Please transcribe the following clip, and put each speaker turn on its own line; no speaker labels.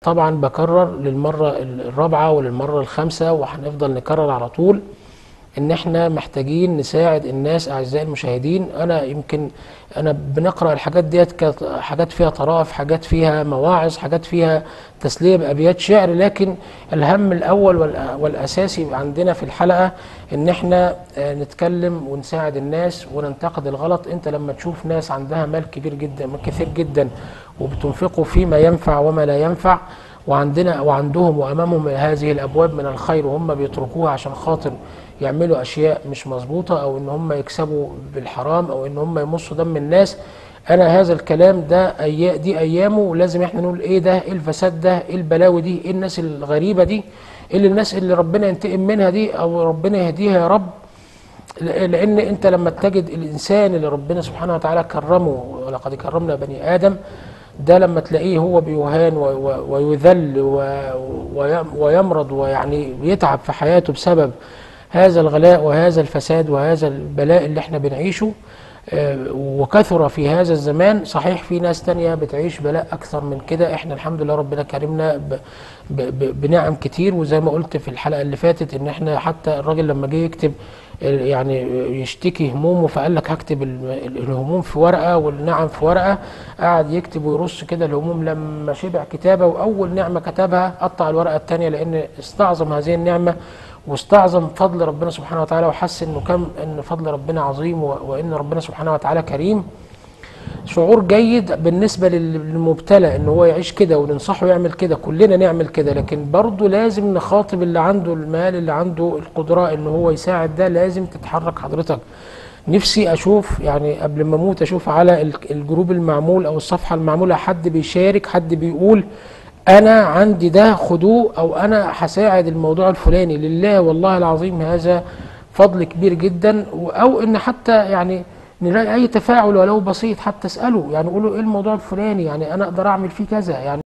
طبعا بكرر للمره الرابعه وللمره الخامسه وهنفضل نكرر على طول ان احنا محتاجين نساعد الناس اعزائي المشاهدين انا يمكن انا بنقرا الحاجات ديت كانت حاجات فيها طرائف حاجات فيها مواعظ حاجات فيها تسليه بابيات شعر لكن الهم الاول والأ- والاساسي عندنا في الحلقه ان احنا آه، نتكلم ونساعد الناس وننتقد الغلط انت لما تشوف ناس عندها مال كبير جدا كثير جدا وبتنفقوا فيما ينفع وما لا ينفع وعندنا وعندهم وامامهم هذه الابواب من الخير وهم بيتركوها عشان خاطر يعملوا اشياء مش مظبوطه او ان هم يكسبوا بالحرام او ان هم يمصوا دم الناس انا هذا الكلام ده أي... دي ايامه ولازم احنا نقول ايه ده ايه الفساد ده ايه البلاوي دي ايه الناس الغريبه دي ايه اللي الناس اللي ربنا ينتقم منها دي او ربنا يهديها يا رب ل- لان انت لما تجد الانسان اللي ربنا سبحانه وتعالى كرمه ولقد كرمنا بني ادم ده لما تلاقيه هو بيهان و- و- ويذل و- ويم- ويمرض ويعني يتعب في حياته بسبب هذا الغلاء وهذا الفساد وهذا البلاء اللي احنا بنعيشه آه، وكثر في هذا الزمان صحيح في ناس تانية بتعيش بلاء أكثر من كده احنا الحمد لله ربنا كرمنا ب ب ب بنعم كتير وزي ما قلت في الحلقة اللي فاتت ان احنا حتى الراجل لما جه يكتب ال- يعني يشتكي همومه فقال لك هكتب ال- ال- الهموم في ورقة والنعم في ورقة قعد يكتب ويرص كده الهموم لما شبع كتابة وأول نعمة كتبها قطع الورقة التانية لأن استعظم هذه النعمة واستعظم فضل ربنا سبحانه وتعالى وحس انه كم ان فضل ربنا عظيم و- وان ربنا سبحانه وتعالى كريم شعور جيد بالنسبة لل- للمبتلى ان هو يعيش كده وننصحه يعمل كده كلنا نعمل كده لكن برضه لازم نخاطب اللي عنده المال اللي عنده القدرة ان هو يساعد ده لازم تتحرك حضرتك نفسي اشوف يعني قبل ما اموت اشوف على ال- الجروب المعمول او الصفحة المعمولة حد بيشارك حد بيقول انا عندي ده خدوه او انا هساعد الموضوع الفلاني لله والله العظيم هذا فضل كبير جدا و- او ان حتى يعني نلاقي اي تفاعل ولو بسيط حتى اساله يعني قولوا ايه الموضوع الفلاني يعني انا اقدر اعمل فيه كذا يعني